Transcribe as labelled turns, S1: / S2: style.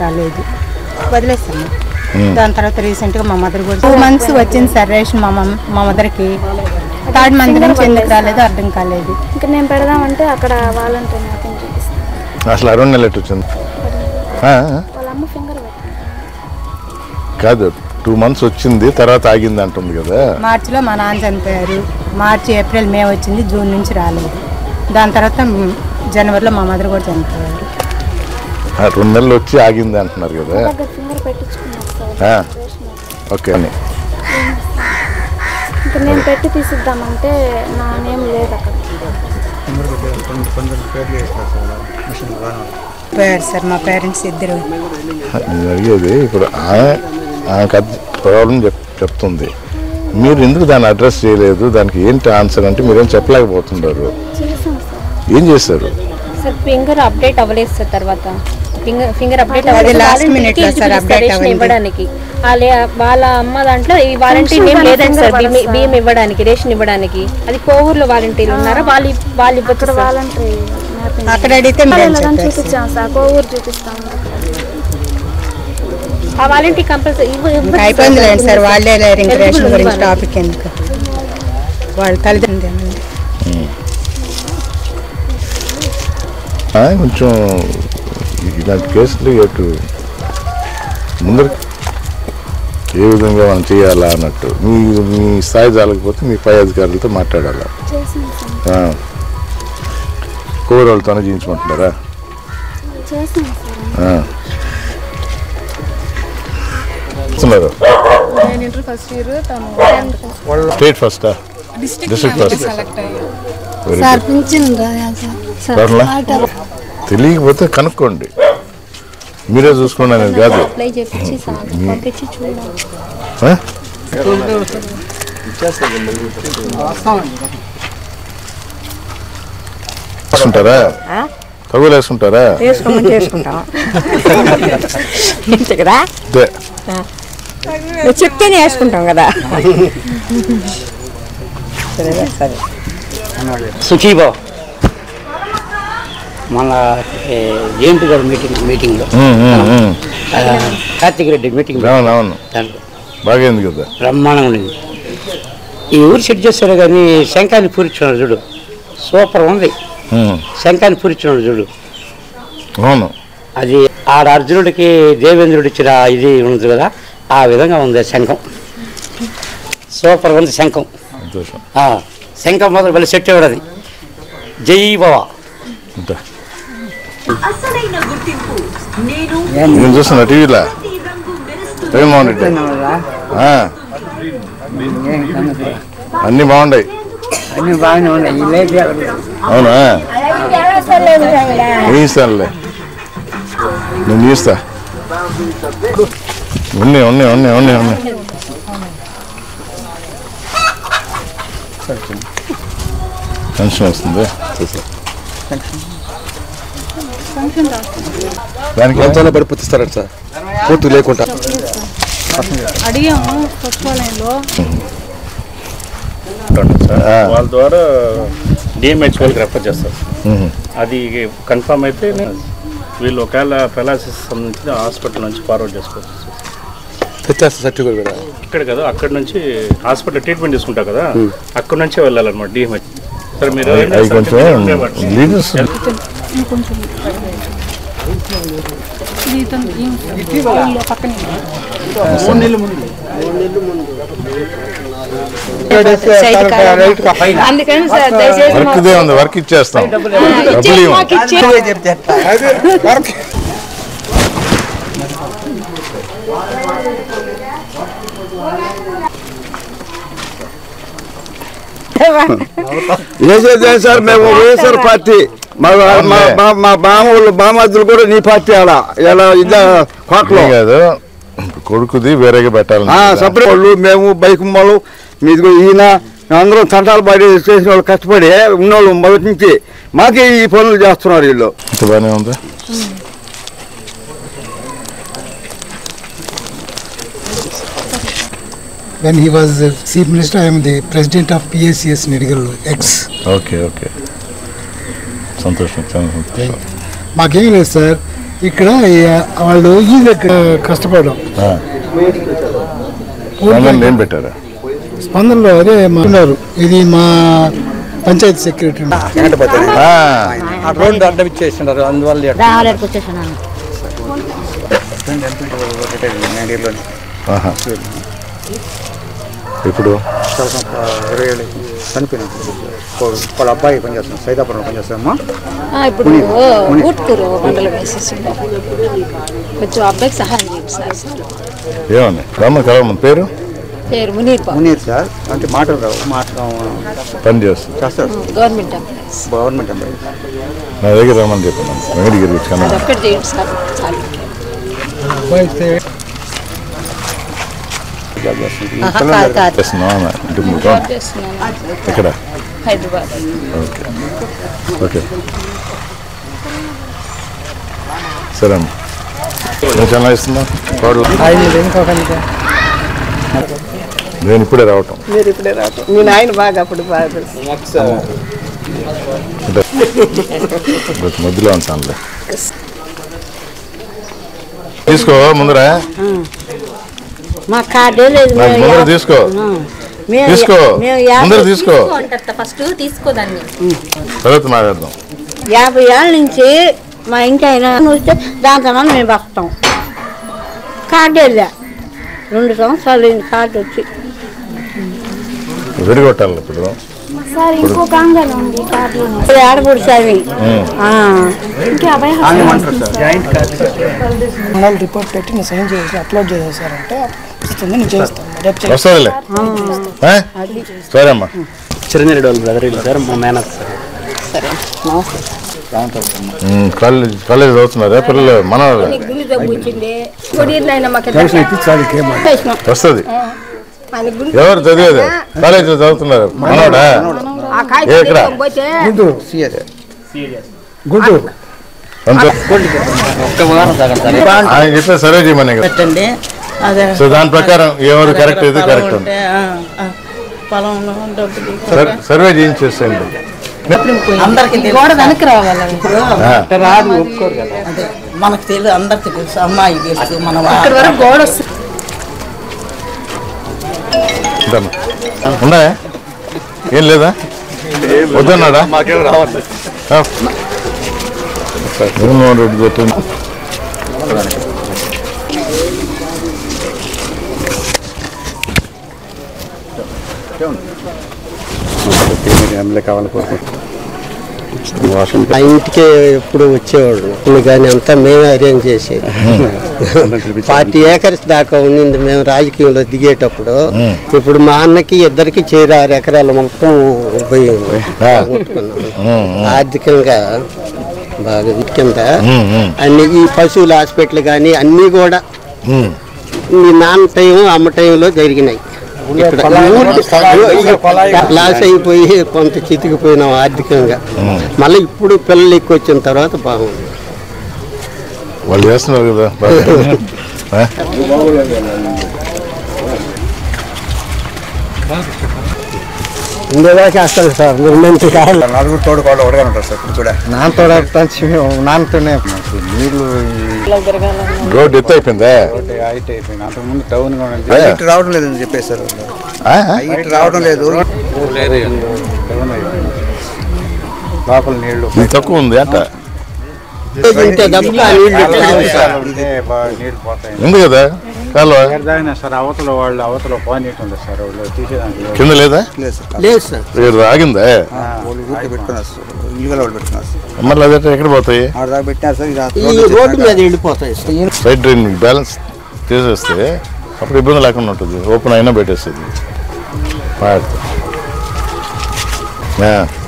S1: రాలేదు వదిలేస్తాను దాని తర్వాత రీసెంట్గా మా మదర్ కూడా టూ మంత్స్ వచ్చింది సార్ రేషన్ మా మమ్ మా మదర్కి థర్డ్ మంత్ నుంచి ఎందుకు రాలేదు అర్థం కాలేదు
S2: ఇంకా నేను పెడదామంటే అక్కడ వాలంటీర్ అతను చూపిస్తాను
S3: అసలు అరుణ్ నెల ఎట్టు వచ్చింది ఆ?
S2: వాళ్ళ అమ్మ ఫింగర్ పెట్టింది
S3: కాదు టూ మంత్స్ వచ్చింది తర్వాత ఆగింది అంటుంది కదా
S1: మార్చిలో మా నాన్న చనిపోయారు మార్చి ఏప్రిల్ మే వచ్చింది జూన్ నుంచి రాలేదు దాని తర్వాత మ్, జనవరిలో మా మదర్ కూడా చనిపోయారు
S3: ఆ, రెండు నెలలు వచ్చి ఆగింది అంటున్నారు కదా
S2: దగ్గర ఫింగర్ పెట్టించుకున్నారు సార్
S3: ఆ,
S2: రేషన్ వాళ్ళు.
S3: ఓకే అని
S2: ఇంకా నేను పెట్టి తీసిద్దామంటే నా నేమ్ లేదు అక్కడ
S1: పోయారు సార్ మా పేరెంట్స్ ఇద్దరు
S3: నేను అడిగేది ఇప్పుడు ఆమె ఆమెకు అది ప్రాబ్లం చెప్ చెప్తుంది మీరు ఎందుకు దాన్ని అడ్రస్ చేయలేదు దానికి ఏంటి ఆన్సర్ అంటే మీరేం చెప్పలేకపోతున్నారు
S2: చేసాం సార్
S3: ఏం చేశారు
S4: సార్ ఫింగర్ అప్డేట్ అవ్వలేదు సార్ తర్వాత ఫింగర్ ఫింగర్ అప్డేట్
S1: అది
S4: అవ్వలేదు
S1: last
S4: Volunteer
S1: minute లో
S4: కి
S1: సార్
S4: పిలిస్తే
S1: update
S4: రేషన్
S1: అవ్వండి.
S4: ఇవ్వడానికి వాళ్ళ- వాళ్ళ అమ్మ దాంట్లో ఈ వాలంటీర్
S2: Function
S4: నేమ్
S2: కానీ
S4: లేదండి సార్
S2: finger
S4: బియ్యం
S2: పడదు
S4: బియ్యం ఇవ్వడానికి రేషన్ ఇవ్వడానికి అది కోవూరులో వాలంటీర్లు ఉన్నారా వాళ్ళు వాళ్ళు
S2: అక్కడ
S4: ఇవ్వచ్చు సార్.
S2: వాలంటరీ మ్యాపింగ్
S1: అక్కడ అడిగితే మీరు
S2: అని
S1: చెప్పారు సార్.
S2: చూపించాం సార్ కోవూరు చూపిస్తాం
S4: ఆ వాలంటీర్ కంపల్సరీ
S1: ఇంకా అయిపోయిందిలేండి సార్ వాళ్ళే లేరు ఇంక రేషన్ గురించి టాపిక్ ఎందుకు వాళ్ళు తల్లిదండ్రులు
S3: ఆ, కొంచెం ఇలాంటి కేసులు ఎటు ముందర ఏ విధంగా మనం చేయాలా అన్నట్టు మీ మీ స్థాయి జాలకపోతే మీ పై అధికారులతో మాట్లాడాలా
S2: చేసాం సార్
S3: ఆ. కోరు వాళ్ళతోనే చేయించమంటున్నారా
S2: చేసాం సార్
S3: ఆ. వస్తున్నారు
S5: నేను ఇంటర్ ఫస్ట్ ఇయర్ తను
S3: స్టేట్ ఫస్టా డిస్ట్రిక్ట్ ఫస్ట్
S5: సెలెక్ట్ అయ్యాను
S3: వెరీ
S2: సార్
S3: గుడ్
S2: పింఛన్ రాదా సార్
S3: రాట్లా? తెలియకపోతే కనుక్కోండి మీరే చూసుకోండి అనేది కాదు
S4: అప్లై చేపించి సార్ పంపించి చూడాలి
S3: ఆ? వేసుకుంటారా తగులు వేసుకుంటారా
S6: వేసుకోమని చేసుకుంటాం అంతే కదా
S3: అదే
S6: నువ్వు చెప్తేనే వేసుకుంటాం కదా సరేనా సరే
S7: సుఖీబో మన జేఎంపీ గారి మీటింగ్ మీటింగ్లో
S3: ఉమ్, ఉమ్, ఉమ్.
S7: ఆ, కార్తీక్ రెడ్డి మీటింగ్
S3: అవును అవును
S7: దాంట్లో
S3: బాగైంది కదా
S7: బ్రహ్మాండంగా ఉండింది ఈ ఊరు సెట్ చేస్తారు కానీ శంఖాన్ని పూరించున్నాడు చూడు సూపర్ ఉంది
S3: ఉమ్,
S7: శంఖాన్ని పూరించున్నాడు చూడు
S3: అవును
S7: అది ఆడ అర్జునుడికి దేవేంద్రుడు ఇచ్చిన ఇది ఉంది కదా ఆ విధంగా ఉంది శంఖం సూపర్ ఉంది శంఖం
S3: సంతోషం
S7: ఆ, శంఖం మొదలు వెళ్ళి సెట్ ఇవ్వడది జై బావా
S3: అంతే
S8: అసలైన గుర్తింపు నేను
S3: నేను చూస్తున్నా టీవీలో
S8: ఈ రంగు మెరుస్తూ
S3: జగన్మోహన్ రెడ్డి ఆ, అన్నీ బాగున్నాయి
S6: అన్నీ బాగానే ఉన్నాయి ఈ లేట్
S3: అవునా నేను ఇస్తానులే నేను ఇస్తా ఉన్నాయి ఉన్నాయి ఉన్నాయి ఉన్నాయి ఉన్నాయి పెన్షన్ వస్తుంది దానికి
S9: ఎంతైనా పడిపోతిస్తారట సార్ పూర్తి లేకుండా
S5: అడిగాము సచివాలయంలో
S3: ఆ,
S10: వాళ్ళ ద్వారా డిఎంహెచ్ వాళ్ళకి రెఫర్ చేస్తారు
S3: ఉహు.
S10: అది కన్ఫర్మ్ అయితే వీళ్ళు ఒకవేళ పెలాసిస్ సంబంధించిన హాస్పిటల్ నుంచి ఫార్వర్డ్ చేసుకోవచ్చు
S9: తెచ్చేస్తా సర్టిఫికేట్ కూడా
S10: ఇక్కడ కదా అక్కడ నుంచి హాస్పిటల్ ట్రీట్మెంట్ తీసుకుంటారు కదా అక్కడ నుంచే వెళ్ళాలన్నమాట డిఎంహెచ్ సరే మీరు ఏం
S3: అవి
S10: చేస్తారంటే
S3: కొంచెం
S10: మీరు ఉండేవాళ్ళు.
S3: లీడర్స్
S5: ఇంకొంచెం ఇతను ఈ పక్కనే
S4: అందుకని సార్ దయచేసి
S3: వర్క్ ఇదే ఉంది వర్క్ ఇచ్చేస్తాం డబ్బులు ఇవ్వం.
S4: మాకు ఇచ్చే
S9: ఏం చేద్దాం సార్ మేము వైఎస్ఆర్ పార్టీ మా మా మా- మా బామలు బామాదులు కూడా నీ పార్టీ ఆడ ఇలా ఇద్దా కోటలో
S3: ఇదే కాదు కొడుకుది వేరేగా పెట్టాలి
S9: సపరేట్ వాళ్ళు మేము బైక్ వాళ్ళు మీదిగో ఈయన అందరం తంటాలు పడి చేసిన వాళ్ళు కష్టపడి ఉన్నోళ్ళు మొదటి నుంచి మాకే ఈ పనులు చేస్తున్నారు వీళ్ళు
S3: ఇంత బాగానే ఉంది
S11: When he was uh, chief minister, I am the president of PACS Nedigal X.
S3: Okay okay సంతోషం చాలా సంతోషం
S11: మాకేం లేదు సార్ ఇక్కడ ఈ- వాళ్ళు ఈజీగా కష్టపడడం
S3: ఆ. స్పందన ఏం పెట్టారా
S11: స్పందనలో అదే మా ఉన్నారు ఇది మా పంచాయతీ సెక్రటరీ
S3: ఆ.
S12: ఆ రోడ్డు అడ్డం ఇచ్చేస్తున్నారు అందువల్ల
S3: ఆహా. ఇప్పుడు
S12: ఇరవై ఏళ్ళు చనిపోయినాడు వాళ్ళ అబ్బాయి పనిచేస్తున్నాం సైదాపురంలో పనిచేస్తామా
S4: ఆ, ఇప్పుడు
S12: ముని. ముని.
S4: ఊట్కూరు మండలం వేసేసి కొంచెం అబ్బాయికి సహాయం చేయండి సార్ సార్
S3: ఏమన్నా రమ్మ కలవమ్మ పేరు
S4: పేరు మునీర్ బాబు
S12: మునీర్ సార్ అంటే మాటలు రావు మాట
S3: పని చేస్తుంది
S12: చేస్తారు
S4: గవర్నమెంట్ ఎంప్లాయీస్
S12: గవర్నమెంట్ ఎంప్లాయీ
S3: నా దగ్గర రమ్మని చెప్పాను వెంకటగిరి
S4: అది
S3: కన్నా
S4: ఒక్కటి చేయండి సార్ చాలు
S3: చేస్తున్నావా ఇంటి ముందు
S4: జాబ్ చేస్తున్నాను
S3: ఎక్కడ
S4: హైదరాబాద్
S3: ఓకే ఓకే సరే అమ్మ నువ్వు చాలా ఇస్తున్నావు కోడలు నేను ఇప్పుడే రావటం
S6: మీరు ఇప్పుడే రావటం మీ నాయన బాగా అప్పుడు బాగా తెలుసు
S3: అంటే రేపు మధ్యలో ఉంటానులే తీసుకో ముందరా
S6: మా కార్డే లేదు
S3: నాకు ముందర తీసుకో
S6: మేము-
S3: తీసుకో
S6: మేము యాభై-
S3: ముందర తీసుకో
S4: ఫస్ట్ తీసుకోదాన్ని
S3: తర్వాత మాట్లాడదాం
S6: యాభై ఏళ్ళ నుంచి మా ఇంటి ఆయన వస్తే దాని తర్వాత మేము వస్తాం కార్డు వెళ్ళా రెండు సంవత్సరాలు అయింది కార్డు వచ్చి
S3: విడిగొట్టాలి ఇప్పుడు
S2: సార్ ఇంకొక ఆంగల్ ఉంది కార్లో
S6: ఇప్పుడు ఆడపడు సామి
S3: ఉమ్.
S6: ఆ.
S2: ఇంకా అభయ
S13: మండలి రిపోర్ట్ పెట్టి నేను సైన్ చేసి అప్లోడ్ చేసేసారంటే ఇస్తుంది నేను చేస్తాను రేపు చేస్తాను.
S3: వస్తుందిలే ఆ? సరే అమ్మా
S12: చిరంజీవి వాళ్ళ బ్రదర్ ఇల్లు సార్ మా మేనత్ సార్
S4: సరే
S3: ఉమ్, కాలేజ్ కాలేజ్ చదువుతున్నారా పిల్లలు మన
S6: గుండె జబ్బు వచ్చింది కొడీర్లు అయినా మాకు
S3: వస్తుంది
S6: ఆయన గుండె
S3: ఎవరు చదివేది కాలేజీలో చదువుతున్నారు మనోడా
S6: ఆ కాయ
S3: ఏ ఇక్కడ
S6: పోతే
S11: గుంటూరు
S3: అంతే
S12: ఒక్క వారం తాగండి సార్
S3: ఆయన చెప్పే సర్వే చేయమని
S13: పెట్టండి అదే
S3: సో దాని ప్రకారం ఎవరు కరెక్ట్ ఇది కరెక్ట్
S13: ఉంటే, ఆ, ఆ, పొలంలో డబ్బులు
S3: సర్- సర్వే చేయించేసేయండి
S13: అందరికి
S1: గోడ వెనక్కి రావాలి ఇప్పుడు
S3: ఆ.
S12: రాదు ఒప్పుకోరు కదా
S13: అదే మనకు తెలియదు అందరికి తెలుసు అమ్మాయి తెలుసు మన వా-
S1: ఇక్కడ వరకు గోడ వస్తుంది
S3: ఉంటాను. ఉన్నాయా ఏం లేదా వద్దన్నాడా
S12: మాకేం రావద్దు
S3: ఆ. జగన్మోహన్ రెడ్డి చెప్పింది
S12: ఎమ్మెల్యే కావాలని కోరుకుంటున్నాం
S14: ఆ ఇంటికి ఎప్పుడు వచ్చేవాడు ఇప్పుడు కానీ అంతా మేమే అరేంజ్ చేసేది ఫార్టీ ఏకర్స్ దాకా ఉండింది మేము రాజకీయంలో దిగేటప్పుడు ఇప్పుడు మా అన్నకి ఇద్దరికి చేరి ఆరు ఎకరాలు మొత్తం పోయింది పోగొట్టుకున్నాం. ఆర్థికంగా బాగా వీటి కింద అన్ని ఈ పశువుల హాస్పిటల్ కానీ అన్నీ కూడా ఈ నాన్న టైం అమ్మ టైంలో జరిగినాయి ఇక్కడ లాస్ అయిపోయి కొంత చితికిపోయినాం ఆర్థికంగా మళ్ళీ ఇప్పుడు పిల్లలు ఎక్కువ వచ్చిన తర్వాత బాగుంది
S3: వాళ్ళు చేస్తున్నారు కదా బాగా. ఆ?
S14: ఇందులో చేస్తాను సార్ మీరు మంచి కాదు
S12: నలుగురు తోడు వాళ్ళు ఒకటిగా ఉంటారు సార్ ఇప్పుడు కూడా
S14: నాన్నతో నాన్నతోనే
S12: నీళ్లు
S3: రోడ్డు ఎత్తు అయిపోయిందా
S12: హైట్ అయిపోయింది అంతకుముందు టౌన్ గా
S3: ఏ?
S12: ఇటు రావడం లేదని చెప్పేశారు
S3: ఆ?
S12: ఇటు రావడం లేదు టౌన్ అయిపోయింది లోపల నీళ్లు
S3: ఇది తక్కువ ఉంది అంట
S14: ఇంతే తప్ప ఆ నీళ్లు
S12: ఇదే బాగా నీళ్లు పోతాయి
S3: ఉంది కదా కాలువ
S12: దాగినా సార్ అవతల వాళ్ళు అవతల పోనీయటం లేదు సార్ వాళ్ళు తీసేదానికి
S3: కింద లేదా
S12: లేదు సార్
S14: లేదు సార్
S3: ఇక్కడ ఆగిందా
S12: వాళ్ళు ఊరికే పెట్టుకున్నారు సార్ ఇల్లుగా వాళ్ళు పెట్టుకున్నారు సార్
S3: మళ్ళీ అదే ఎక్కడ పోతాయి
S12: ఆడ దాకా పెట్టినారు సార్ ఇది
S14: ఈ రోడ్డు మీద వెళ్ళిపోతాయి సార్
S3: సైడ్ డ్రైన్ బ్యాలెన్స్ తీసేస్తే అప్పుడు ఇబ్బంది లేకుండా ఉంటుంది ఓపెన్ అయినా పెట్టేస్తుంది పాడతా. ఆ.